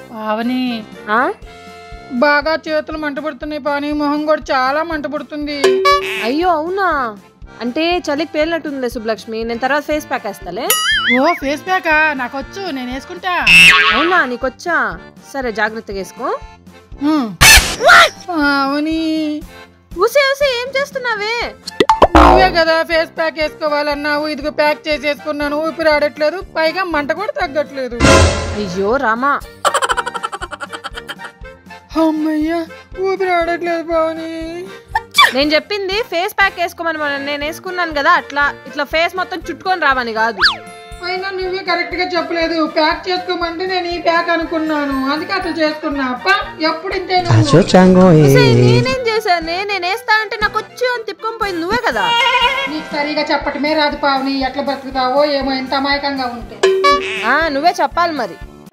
పావని ఆ? బాగా చేతులు మంట పడుతున్నాయి పాని మొహం కూడా చాలా మంట పడుతుంది అయ్యో అవునా అంటే చలికి పేలినట్టుందిలే సుబ్బలక్ష్మి నేను తర్వాత ఫేస్ ప్యాక్ వేస్తాలే ఓ ఫేస్ ప్యాకా నాకు వచ్చు నేను వేసుకుంటా అవునా నీకొచ్చా సరే జాగ్రత్తగా వేసుకో హ్మ్. పావని ఊసే ఊసే ఏం చేస్తున్నావే నువ్వే కదా ఫేస్ ప్యాక్ వేసుకోవాలన్నావు ఇదిగో ప్యాక్ చేసేసుకున్నాను ఊపిరి ఆడట్లేదు పైగా మంట కూడా తగ్గట్లేదు అయ్యో రామా అమ్మయ్యా ఊపిరి ఆడట్లేదు పావని నేను చెప్పింది ఫేస్ ప్యాక్ వేసుకోమని మనం నేను వేసుకున్నాను కదా అట్లా ఇట్లా ఫేస్ మొత్తం చుట్టుకొని రావని కాదు అయినా నువ్వే కరెక్ట్ గా చెప్పలేదు ప్యాక్ చేసుకోమంటే నేను ఈ ప్యాక్ అనుకున్నాను అందుకే అట్లా చేసుకున్నా అప్ప ఎప్పుడు ఇంతే నువ్వు ఊసే, నేనేం చేశాను నేను వేస్తా అంటే నాకు వచ్చు అని తిప్పుకొని పోయింది నువ్వే కదా నీకు సరిగా చెప్పటమే రాదు పావని ఎట్లా బ్రతుకుతావో ఏమో ఎంత అమాయకంగా ఉంటే ఆ నువ్వే చెప్పాలి మరి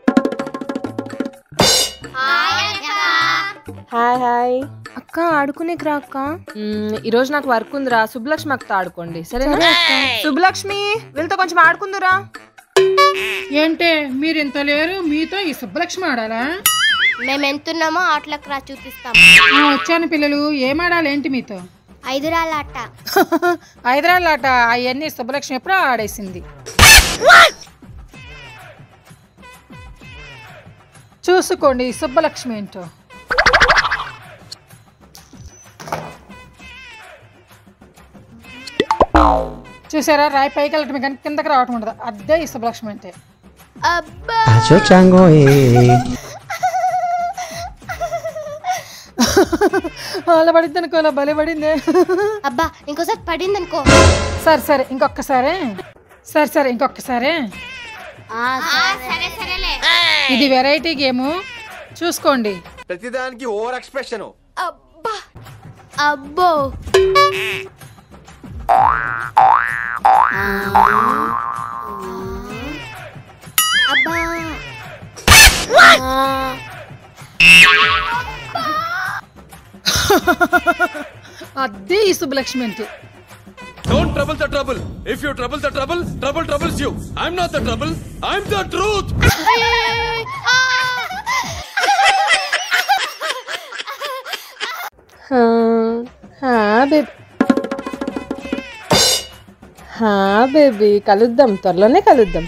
హాయ్ హాయ్ అక్క ఆడుకునేకి రా అక్క ఈ రోజు నాకు వర్క్ ఉందిరా సుబ్బలక్ష్మి అక్కతో ఆడుకోండి సరేనా సుబ్బలక్ష్మి వీళ్ళతో కొంచెం ఆడుకుందురా ఏంటే మీరు ఇంత లేరు మీతో ఈ సుబ్బలక్ష్మి ఆడాలా మేము ఎంతున్నామో ఆటలకు రా చూపిస్తాం ఆ, వచ్చాను పిల్లలు ఏం ఆడాలి ఏంటి మీతో ఐదు రాళ్ళ ఆట హైదరాబాద్ ఆట అవన్నీ సుబ్బలక్ష్మి ఎప్పుడో ఆడేసింది చూసుకోండి ఈ సుబ్బలక్ష్మి ఏంటో చూసారా రాయి పైకి వెళ్ళటమే కానీ కిందకి రావటం ఉండదు అదే ఈ సుబ్బలక్ష్మి అంటే అబ్బా అలా పడింది అనుకో అలా భలే పడిందే అబ్బా ఇంకోసారి పడింది అనుకో సరే సరే ఇంకొకసారి సరే సరే ఇంకొకసారి సరే సరేలే ఇది వెరైటీ గేమ్ చూసుకోండి ప్రతిదానికి ఓవర్ ఎక్స్ప్రెషన్ అబ్బా అబ్బో అబ్బా అదే ఈ సుబ్బలక్ష్మి అంటే don't trouble the trouble if you trouble the trouble trouble troubles you I'm not the trouble I'm the truth baby హా బేబీ కలుద్దాం త్వరలోనే కలుద్దాం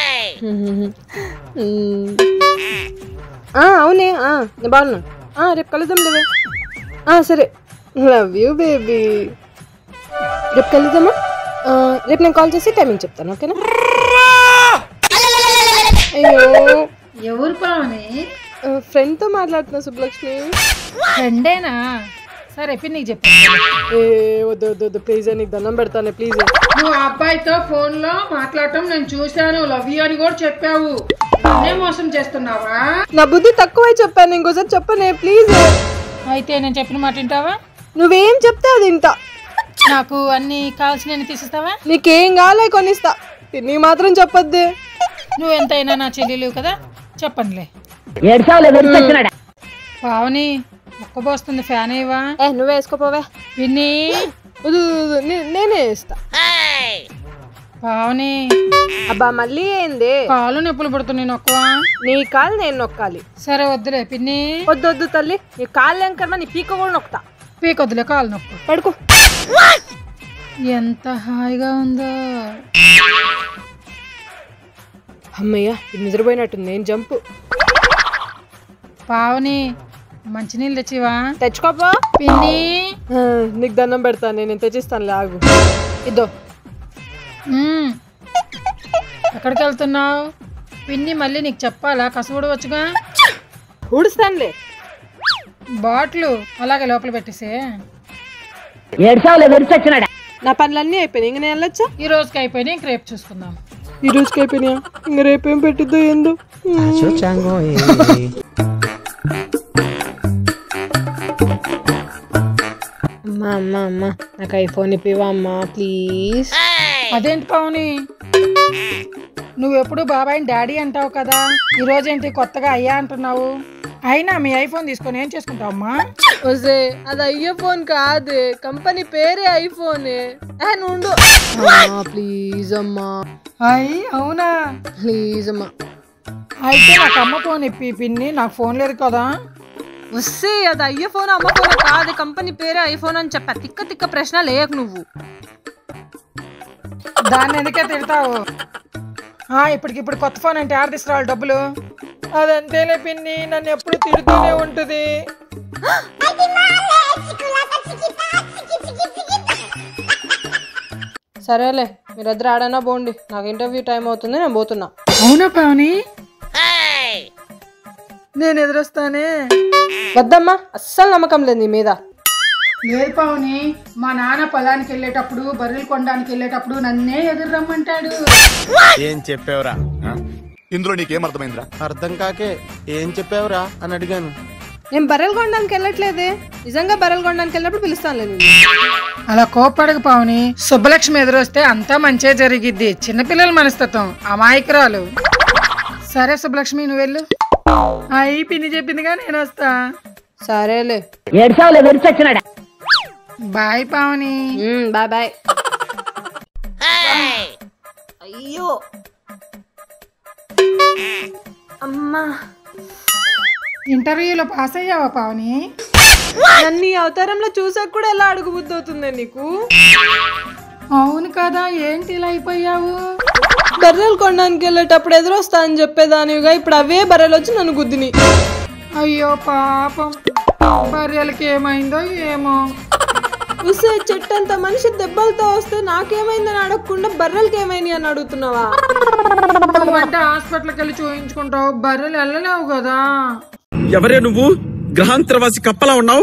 మ్మ్. ఆ, అవునే ఆ, నేను బాగున్నా ఆ, రేపు కలుద్దాం లేవే ఆ, సరే లవ్ యూ బేబీ రేపు కలుద్దామా ఆ, రేపు నేను కాల్ చేసి టైమింగ్ చెప్తాను ఓకేనా అయ్యో ఎవరు పావని ఫ్రెండ్తో మాట్లాడుతున్నా సుబ్బలక్ష్మి ఫ్రెండేనా సరే ఇప్పుడు నీకు చెప్పు ఏ వద్దు వద్దు వద్దు ప్లీజ్ నీకు దండం పెడతానే ప్లీజ్ నువ్వు ఆ అబ్బాయితో ఫోన్ లో మాట్లాడటం నేను చూశాను లవ్ యూ అని కూడా చెప్పావు నన్నే మోసం చేస్తున్నావా నా బుద్ధి తక్కువై చెప్పాను ఇంకోసారి చెప్పనే ప్లీజ్ అయితే నేను చెప్పిన మాట వింటావా నువ్వేం చెప్తే అది వింటా నాకు అన్ని కావాల్సిన తీసిస్తావా నీకేం కావాలో కొనిస్తా నీ మాత్రం చెప్పొద్దే నువ్వు ఎంతైనా నా చెల్లెలు కదా చెప్పండిలే పావని ముక్కబోస్తుంది ఫ్యాన్ ఇవా ఏ నువ్వే వేసుకోపోవే విన్ని వద్దు, వద్దు, వద్దు, నే- నేనే వేస్తా పావని అబ్బా మళ్ళీ ఏంది కాళ్ళు నొప్పులు పడుతున్నాయి నొక్కవా నీ కాలు నేను నొక్కాలి సరే వద్దులే పిన్ని వద్దు వద్దు తల్లి నీ కాళ్ళు ఏం కర్మ నీ పీక కూడా నొక్కుతా పీకొద్దులే కాళ్ళు నొప్పు పడుకో ఎంత హాయిగా ఉందో అమ్మయ్య ఇది నిద్రపోయినట్టుంది నేను జంపు పావని మంచినీళ్ళు తెచ్చివా తెచ్చుకోపో పిన్ని ఆ, నీకు దండం పెడతాను నేను తెచ్చిస్తాను లాగు ఇద్దో మ్మ్. ఎక్కడికి వెళ్తున్నావు పిన్ని మళ్ళీ నీకు చెప్పాలా కసువుడు వచ్చుగా ఊడుస్తానులే బాటిల్ అలాగే లోపల పెట్టేసే నా పనులన్నీ అయిపోయినాయి ఇంక నేను వెళ్ళొచ్చా ఈ రోజుకి అయిపోయినాయి ఇంక రేపు చూసుకుందాం ఈ రోజుకి అయిపోయినాయా ఇంక రేపేం పెట్టిద్దో ఏందో అమ్మా అమ్మా అమ్మా నాకు ఐఫోన్ ఇప్పివా అమ్మా ప్లీజ్ అదేంటి పావని నువ్వు ఎప్పుడు బాబాయిని డాడీ అంటావు కదా ఈ రోజేంటి కొత్తగా అయ్యా అంటున్నావు అయినా మీ ఐఫోన్ తీసుకొని ఏం చేసుకుంటావు అమ్మా వస్తే అది అయ్యే ఫోన్ కాదే కంపెనీ పేరే ఐఫోనే నుండు ప్లీజ్ అమ్మా అయ్యి అవునా ప్లీజ్ అమ్మా అయితే నాకు అమ్మ ఫోన్ ఇప్పి పిన్ని నాకు ఫోన్ లేదు కదా వస్తే అది అయ్యే ఫోన్ అమ్మ ఫోన్ కాదు కంపెనీ పేరే ఐఫోన్ అని చెప్పా తిక్క తిక్క ప్రశ్న లేయకు నువ్వు దాన్ని ఎందుకే తిడతావు ఆ, ఇప్పటికిప్పుడు కొత్త ఫోన్ అంటే ఆడ తీసుకురావాలి డబ్బులు అదంతేలే పిన్ని నన్ను ఎప్పుడు తిడుతూనే ఉంటుంది సరేలే మీరిద్దరు ఆడైనా పోండి నాకు ఇంటర్వ్యూ టైం అవుతుంది నేను పోతున్నా అవునా పావని నేను ఎదురొస్తానే వద్దమ్మా అస్సలు నమ్మకం లేదు నీ మీద లేదు పావని మా నాన్న పొలానికి వెళ్ళేటప్పుడు బర్రెలు కొనడానికి వెళ్ళేటప్పుడు నన్నే ఎదురు రమ్మంటాడు ఏం చెప్పావురా ఇందులో నీకేం అర్థమైందిరా అర్థం కాకే ఏం చెప్పావురా అని అడిగాను నేను బర్రెలు కొనడానికి వెళ్ళట్లేదే నిజంగా బర్రెలు కొనడానికి వెళ్ళినప్పుడు పిలుస్తానులే నేను అలా కోప్పడకు పావని సుబ్బలక్ష్మి ఎదురొస్తే అంతా మంచే జరిగిద్ది చిన్నపిల్లల మనస్తత్వం అమాయకురాలు సరే సుబ్బలక్ష్మి నువ్వు వెళ్ళు అయ్యి పిన్ని చెప్పిందిగా నేను వస్తా సరేలే బాయ్ పావని మ్మ్, బాయ్ బాయ్ అయ్యో అమ్మా ఇంటర్వ్యూలో పాస్ అయ్యావా పావని నన్ను ఈ అవతారంలో చూసాక కూడా ఎలా అడుగు బుద్ధి అవుతుంది నీకు అవును కదా ఏంటి ఇలా అయిపోయావు బర్రెలు కొనడానికి వెళ్ళేటప్పుడు ఎదురొస్తా అని చెప్పేదానివిగా ఇప్పుడు అవే బర్రెలు వచ్చి నన్ను గుద్దిని అయ్యో పాపం భార్యలకి ఏమైందో ఏమో చూసే చెట్టు అంత మనిషి దెబ్బలతో వస్తే నాకేమైందని అడగకుండా బర్రెలకి ఏమైంది అని అడుగుతున్నావా నువ్వంటే హాస్పిటల్కి వెళ్ళి చూయించుకుంటావు బర్రెలు వెళ్ళలేవు కదా ఎవరే నువ్వు గ్రహాంతరవాసి కప్పలా ఉన్నావు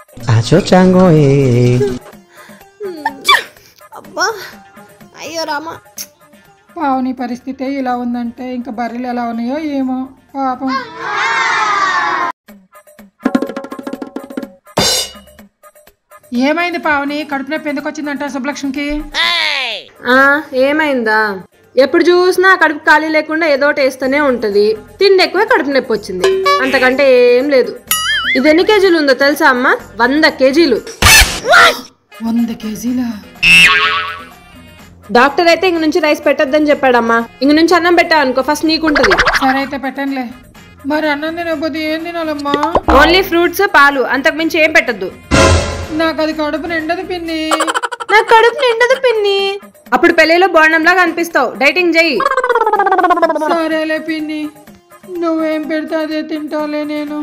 అబ్బా అయ్యో రామా పావుని పరిస్థితి ఇలా ఉందంటే ఇంకా బర్రెలు ఎలా ఉన్నాయో ఏమో పాపం ఏమైంది పావని కడుపు నొప్పి ఎందుకు వచ్చిందంట సుబ్బలక్ష్మికి ఆ, ఏమైందా ఎప్పుడు చూసినా కడుపు ఖాళీ లేకుండా ఏదో ఒకటి వేస్తూనే ఉంటది తిండి ఎక్కువ కడుపు నొప్పి వచ్చింది అంతకంటే ఏం లేదు ఇది ఎన్ని కేజీలు ఉందో తెలుసా అమ్మ వంద కేజీలు వంద కేజీలా డాక్టర్ అయితే ఇంక నుంచి రైస్ పెట్టొద్దని చెప్పాడమ్మా ఇంక నుంచి అన్నం పెట్టా అనుకో ఫస్ట్ నీకుంటది సరే అయితే పెట్టండిలే మరి అన్నం తినకపోతే ఏం తినాలమ్మా ఓన్లీ ఫ్రూట్స్ పాలు అంతకు మించి ఏం పెట్టద్దు నాకు అది కడుపు నిండదు పిన్ని నాకు కడుపు నిండదు పిన్ని అప్పుడు పెళ్లిలో బోండంలాగా అనిపిస్తావు డైటింగ్ చెయ్యి సరేలే పిన్ని నువ్వేం పెడితే అదే తింటావులే నేను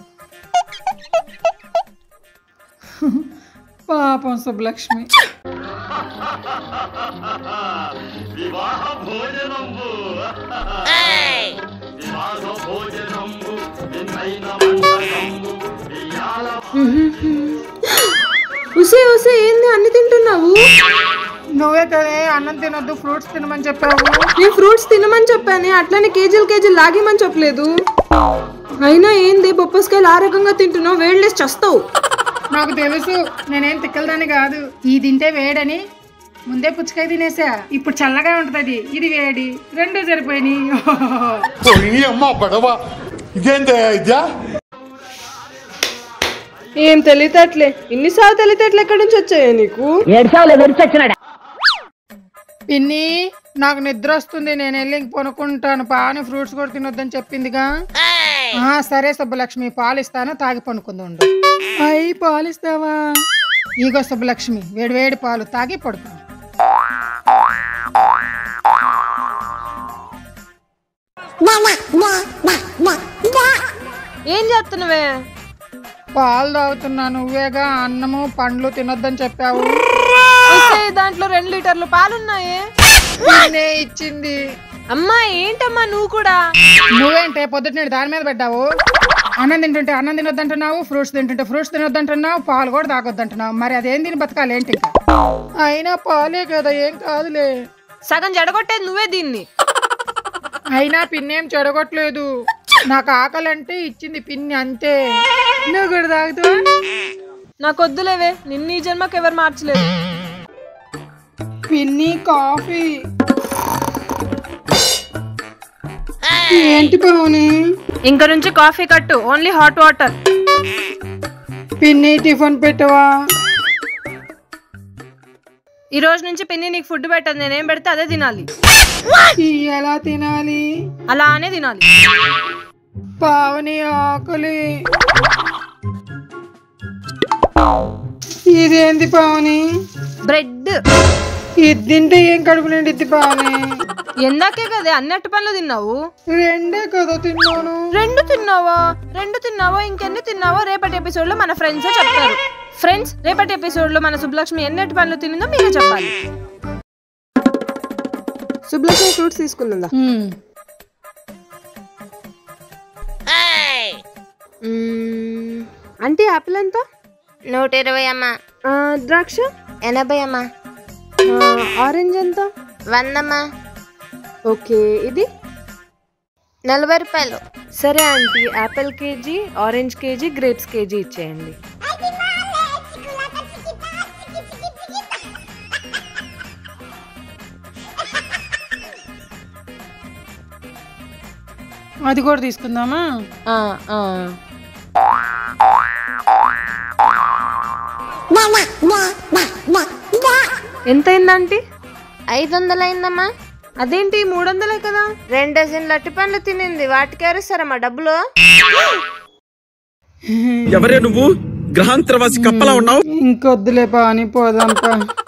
పాపం సుబ్బలక్ష్మి ఉసే ఉసే ఏంది అన్ని తింటున్నావు నువ్వే కదే అన్నం తినొద్దు ఫ్రూట్స్ తినమని చెప్పావు నేను ఫ్రూట్స్ తినమని చెప్పాను అట్లనే కేజీలు కేజీలు లాగిమని చెప్పలేదు అయినా ఏంది బొప్పస్కాయలు ఆ రకంగా తింటున్నావు వేళ్ళేసి చస్తావు నాకు తెలుసు నేనేం తిక్కలదాన్ని కాదు ఈ తింటే వేడని ముందే పుచ్చకాయ తినేసా ఇప్పుడు చల్లగా ఉంటది ఇది వేడి రెండు సరిపోయినాయి అమ్మ పడవ ఇదేంటే ఇద్యా ఏం తెలియతట్లే ఇన్నిసార్లు తెలియతట్లు ఎక్కడి నుంచి వచ్చాయో నీకు పిన్ని నాకు నిద్ర వస్తుంది నేను వెళ్ళి ఇంక పనుకుంటాను పాని ఫ్రూట్స్ కూడా తినొద్దని చెప్పిందిగా ఆ సరే సుబ్బలక్ష్మి పాలు ఇస్తాను తాగి పనుకుంది ఉండు అయ్యి పాలు ఇస్తావా ఈగో సుబ్బలక్ష్మి వేడి వేడి పాలు తాగి పడుకో ఏం చేస్తున్నావే పాలు తాగుతున్నా నువ్వేగా అన్నము పండ్లు తినొద్దని చెప్పావు వస్తే దాంట్లో రెండు లీటర్లు పాలున్నాయే పిన్నే ఇచ్చింది అమ్మా ఏంటమ్మా నువ్వు కూడా నువ్వేంటే పొద్దుట నేను దాని మీద పెట్టావు అన్నం తింటుంటే అన్నం తినొద్దంటున్నావు ఫ్రూట్స్ తింటుంటే ఫ్రూట్స్ తినొద్దంటున్నావు పాలు కూడా తాగొద్దంటున్నావు మరి అదేం తిని బతకాలి ఏంటి ఇంకా అయినా పాలే కదా ఏం కాదులే సగం జడగొట్టేది నువ్వే దీన్ని అయినా పిన్నేం చెడగొట్టలేదు నాకు ఆకలి అంటే ఇచ్చింది పిన్ని అంతే నువ్వు కూడా తాగుతావా నాకు వద్దులేవే నిన్న ఈ జన్మకి ఎవరు మార్చలేదు పిన్ని కాఫీ ఏంటి పవని ఇంక నుంచి కాఫీ కట్టు ఓన్లీ హాట్ వాటర్ పిన్ని టిఫిన్ పెట్టవా ఈ రోజు నుంచి పిన్ని నీకు ఫుడ్ పెట్టదు నేనేం పెడితే అదే తినాలి ఇవి ఎలా తినాలి అలానే తినాలి పావని ఆకలి ఇదేంది పావని బ్రెడ్ ఇది తింటే ఏం కడుపు నిండిద్ది పావని ఎందాకే కదే అన్ని అట్టు పనులు తిన్నావు రెండే కదా తిన్నాను రెండు తిన్నావా రెండు తిన్నావా ఇంకెన్ని తిన్నావా రేపటి ఎపిసోడ్ లో మన ఫ్రెండ్స్ చెప్తారు ఫ్రెండ్స్ రేపటి ఎపిసోడ్ లో మన సుబ్బలక్ష్మి ఎన్ని అట్టు పనులు తినిందో మీరే చెప్పాలి సుబ్బలక్ష్మి ఫ్రూట్స్ తీసుకుందా హ్మ్. అంటే యాపిల్ ఎంత నూట ఇరవై అమ్మా ఆ, ద్రాక్ష ఎనభై అమ్మా ఆ, ఆరెంజ్ ఎంత వందమ్మా ఓకే ఇది నలభై రూపాయలు సరే aunty apple KG orange KG grapes KG ఇచ్చేయండి అది కూడా తీసుకుందామా ఆ, ఆ. ఎంత అయింది ఆంటీ ఐదు వందలు అయిందమ్మా అదేంటి మూడు వందలే కదా రెండు డజన్లు అట్టి పండ్లు తినింది వాటికి ఎవరిస్తారమ్మా డబ్బులు ఎవరే నువ్వు గ్రహాంతరవాసి కప్పలా ఉన్నావు ఇంకొద్దులే పావని పోదాంపా